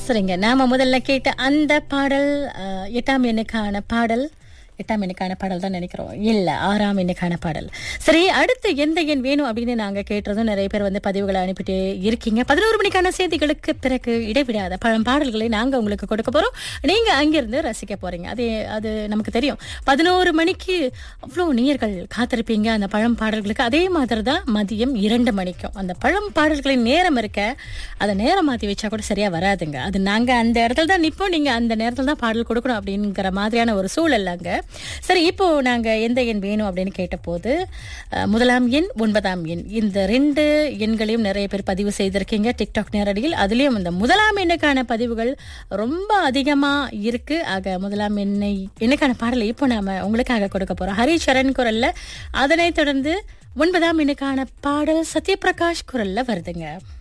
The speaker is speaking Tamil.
சரிங்க நாம முதல்ல கேட்ட அந்த பாடல் அஹ், எட்டாம் எண்ணுக்கான பாடல் எட்டாம் எண்ணுக்கான பாடல் தான் நினைக்கிறோம் இல்ல ஆறாம் எண்ணுக்கான பாடல் சரி அடுத்து எந்த எண் வேணும் அப்படின்னு நாங்க கேட்டதும் நிறைய பேர் வந்து பதிவுகளை அனுப்பிட்டு இருக்கீங்க பதினோரு மணிக்கான செய்திகளுக்கு பிறகு இடைவிடாத பழம் பாடல்களை நாங்க உங்களுக்கு கொடுக்க போறோம் நீங்க அங்கிருந்து ரசிக்க போறீங்க அது அது நமக்கு தெரியும் பதினோரு மணிக்கு அவ்வளோ நேயர்கள் காத்திருப்பீங்க அந்த பழம் பாடல்களுக்கு அதே மாதிரி தான் மதியம் இரண்டு மணிக்கும் அந்த பழம் பாடல்களின் நேரம் இருக்க அதை நேரம் மாத்தி வச்சா கூட சரியா வராதுங்க அது நாங்க அந்த இடத்துல தான் நிப்போம் நீங்க அந்த நேரத்துல தான் பாடல் கொடுக்கணும் அப்படிங்கிற மாதிரியான ஒரு சூழல் அங்க சரி இப்போ நாங்க எந்த எண் வேணும் அப்படின்னு கேட்டபோது அஹ், முதலாம் எண் ஒன்பதாம் எண் இந்த ரெண்டு எண்களையும் நிறைய பேர் பதிவு செய்திருக்கீங்க டிக்டாக் நேரடியில் அதுலயும் இந்த முதலாம் எண்ணுக்கான பதிவுகள் ரொம்ப அதிகமா இருக்கு ஆக முதலாம் எண்ணை எண்ணுக்கான பாடலை இப்போ நாம உங்களுக்காக கொடுக்க போறோம் ஹரிச்சரண் குரல்ல அதனைத் தொடர்ந்து ஒன்பதாம் எண்ணுக்கான பாடல் சத்யபிரகாஷ் குரல்ல வருதுங்க